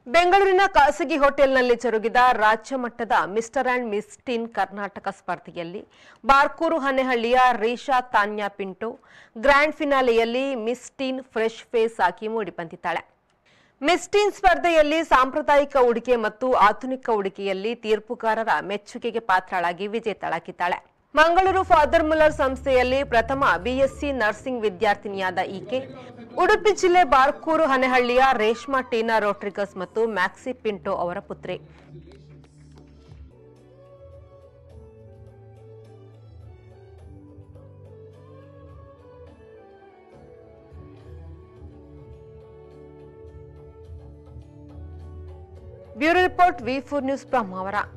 ಬೆಂಗಳೂರಿನ ಖಾಸಗಿ ಹೋಟೆಲ್ನಲ್ಲಿ ಜರುಗಿದ ರಾಜ್ಯ ಮಟ್ಟದ mister and miss teen Karnataka ಸ್ಪರ್ಧೆಯಲ್ಲಿ ಬಾರ್ಕೂರು ಹನೆಹಳ್ಳಿಯ ರೀಶಾ ತಾನ್ಯಾ ಪಿಂಟೋ ಗ್ರ್ಯಾಂಡ್ ಫಿನಾಲೆಯಲ್ಲಿ ಮಿಸ್ ಟೀನ್ ಫ್ರೆಶ್ ಫೇಸ್ ಆಗಿ ಮೂಡಿಬಂದಿದ್ದಾಳೆ ಮಿಸ್ ಟೀನ್ ಸ್ಪರ್ಧೆಯಲ್ಲಿ ಸಾಂಪ್ರದಾಯಿಕ ಉಡುಗೆ ಮತ್ತು ಆಧುನಿಕ ಉಡುಗೆಯಲ್ಲಿ ತೀರ್ಪುಗಾರರ ಮೆಚ್ಚುಗೆಗೆ ಪಾತ್ರಳಾಗಿ ವಿಜೇತಳಾಗಿದ್ದಾಳೆ ಮಂಗಳೂರು ಫಾದರ್ ಮುಲ್ಲರ್ ಸಂಸ್ಥೆಯಲ್ಲಿ ಪ್ರಥಮ ಬಿಎಸ್ಸಿ ನರ್ಸಿಂಗ್ ವಿದ್ಯಾರ್ಥಿನಿಯಾದ ಈಕೆ ಉಡುಪಿ ಜಿಲ್ಲೆ ಬಾರ್ಕೂರು ಹನೆಹಳ್ಳಿಯ ರೇಷ್ಮಾ ಟೀನಾ ರೋಡ್ರಿಗಸ್ ಮತ್ತು ಮ್ಯಾಕ್ಸಿ ಪಿಂಟೋ ಅವರ ಪುತ್ರಿ bureau report V four news Brahmavar